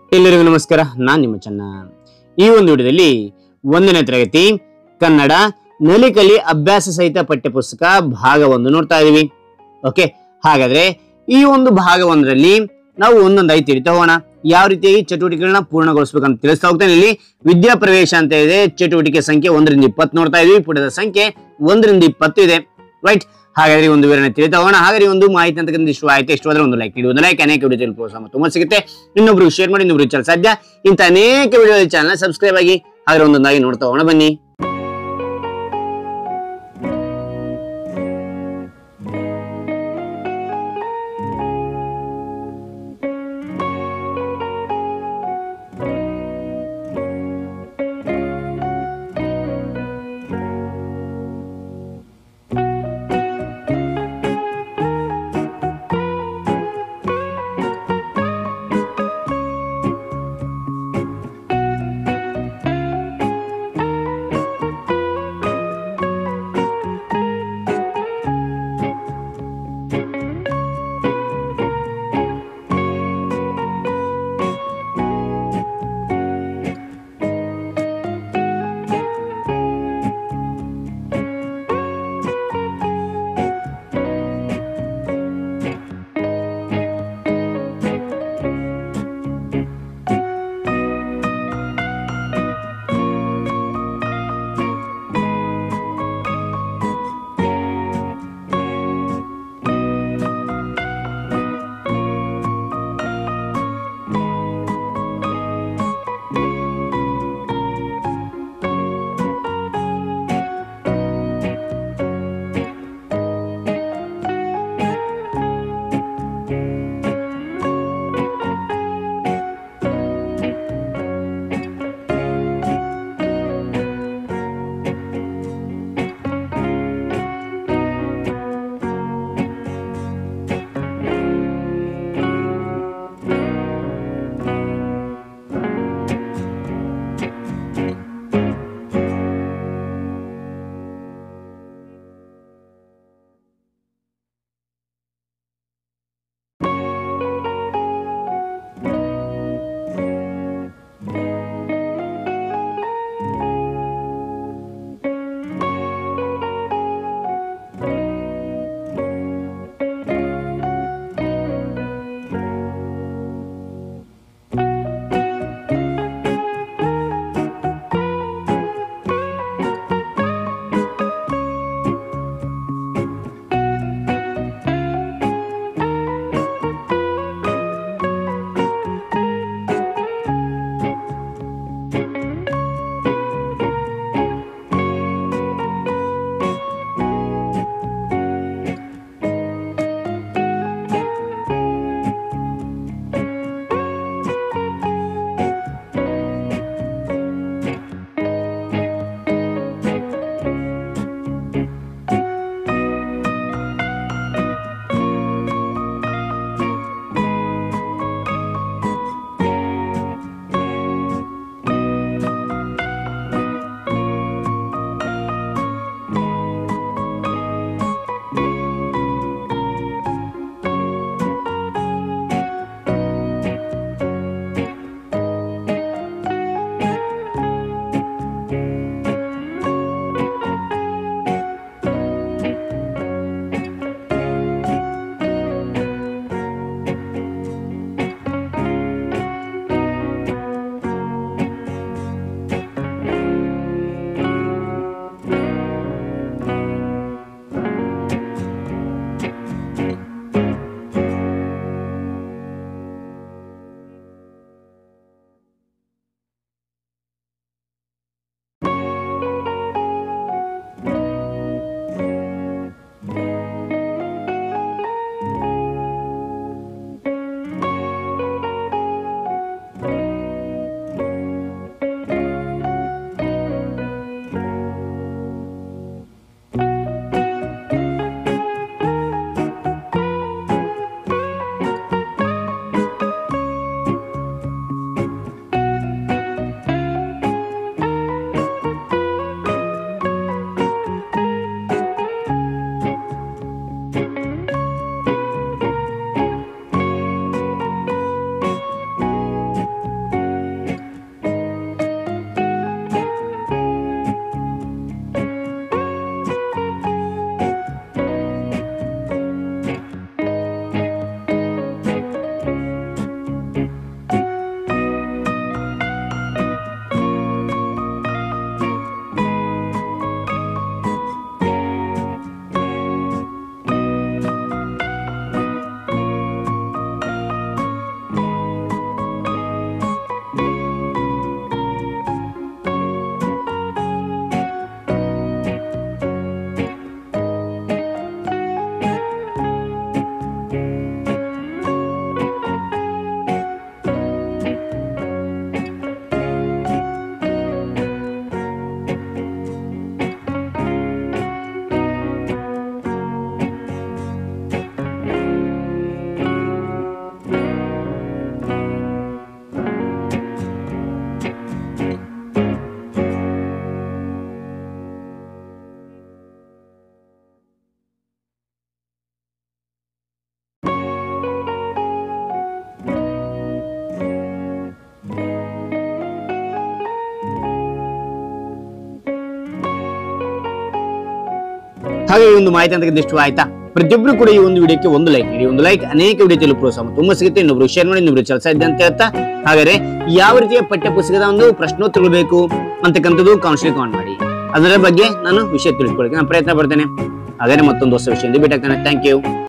ಎಲ್ಲರಿಗೂ ನಮಸ್ಕಾರ ನಾನ್ ನಿಮ್ಮ ಚೆನ್ನ ಈ ಒಂದು ವಿಡಿಯೋದಲ್ಲಿ ಒಂದನೇ ತರಗತಿ ಕನ್ನಡ ನಲಿಕಲಿ ಅಭ್ಯಾಸ ಸಹಿತ ಪಠ್ಯಪುಸ್ತಕ ಭಾಗ ಒಂದು ನೋಡ್ತಾ ಇದೀವಿ ಓಕೆ ಹಾಗಾದ್ರೆ ಈ ಒಂದು ಭಾಗ ಒಂದರಲ್ಲಿ ನಾವು ಒಂದೊಂದಾಗಿ ತಿಳಿತಾ ಹೋಗೋಣ ಯಾವ ರೀತಿಯಾಗಿ ಚಟುವಟಿಕೆಗಳನ್ನ ಪೂರ್ಣಗೊಳಿಸಬೇಕಂತ ತಿಳಿಸ್ತಾ ಹೋಗ್ತೇನೆ ಇಲ್ಲಿ ವಿದ್ಯಾ ಪ್ರವೇಶ ಅಂತ ಇದೆ ಚಟುವಟಿಕೆ ಸಂಖ್ಯೆ ಒಂದರಿಂದ ಇಪ್ಪತ್ತು ನೋಡ್ತಾ ಇದೀವಿ ಪುಟದ ಸಂಖ್ಯೆ ಒಂದರಿಂದ ಇಪ್ಪತ್ತು ಇದೆ ರೈಟ್ ಹಾಗಾದ್ರೆ ಈ ಒಂದು ವಿವರಣೆ ತಿಳಿತಾ ಹೋಗೋಣ ಹಾಗಾದ್ರೆ ಈ ಒಂದು ಮಾಹಿತಿ ಅಂತಕ್ಕಂಥ ಇಷ್ಟ ಆಯ್ತು ಇಷ್ಟವಾದ್ರೆ ಒಂದು ಲೈಕ್ ನೀಡಿ ಒಂದು ಲೈಕ್ ಅನೇಕ ವಿಡಿಯೋ ಪ್ರೋತ್ಸಾಹ ತುಂಬ ಸಿಗುತ್ತೆ ಇನ್ನೊಬ್ರು ಶೇರ್ ಮಾಡಿ ಇನ್ನೊಬ್ರು ಚಾನಲ್ ಸಾಧ್ಯ ಇಂಥ ಅನೇಕ ವಿಡಿಯೋ ಚಾನಲ್ ಸಬ್ಸ್ಕ್ರೈಬ್ ಆಗಿ ಹಾಗಾದ್ರೆ ಒಂದೊಂದಾಗಿ ನೋಡ್ತಾ ಹೋಗೋಣ ಬನ್ನಿ ಹಾಗೆ ಈ ಒಂದು ಮಾಹಿತಿ ಅಂತ ಇಷ್ಟ ಆಯ್ತಾ ಪ್ರತಿಯೊಬ್ಬರು ಕೂಡ ಈ ಒಂದು ವಿಡಿಯೋಕ್ಕೆ ಒಂದು ಲೈಕ್ ನೀಡಿ ಒಂದು ಲೈಕ್ ಅನೇಕ ವಿಡಿಯೋ ತಲುಪುವ ಪ್ರೋತ್ಸಾಹ ತುಂಬಾ ಸಿಗುತ್ತೆ ಇನ್ನೊಬ್ರು ಶೇರ್ ಮಾಡಿ ಇನ್ನೊಬ್ರು ಕೆಲಸ ಇದೆ ಅಂತ ಹೇಳ್ತಾ ಹಾಗಾದ್ರೆ ಯಾವ ರೀತಿಯ ಪಠ್ಯ ಪುಸ್ತಕದ ಒಂದು ಪ್ರಶ್ನೋತ್ತರಗಳು ಬೇಕು ಅಂತಕ್ಕಂಥದ್ದು ಕೌನ್ಸಿಲಿಂಗ್ ಕಾನ್ ಮಾಡಿ ಅದರ ಬಗ್ಗೆ ನಾನು ವಿಷಯ ತಿಳ್ಕೊಳ್ಳಿಕ್ಕೆ ನಾನು ಪ್ರಯತ್ನ ಪಡ್ತೇನೆ ಹಾಗಾದ್ರೆ ಮತ್ತೊಂದು ಹೊಸ ವಿಷಯದಿಂದ ಭೇಟಿ ಆಗ್ತೇನೆ ಥ್ಯಾಂಕ್ ಯು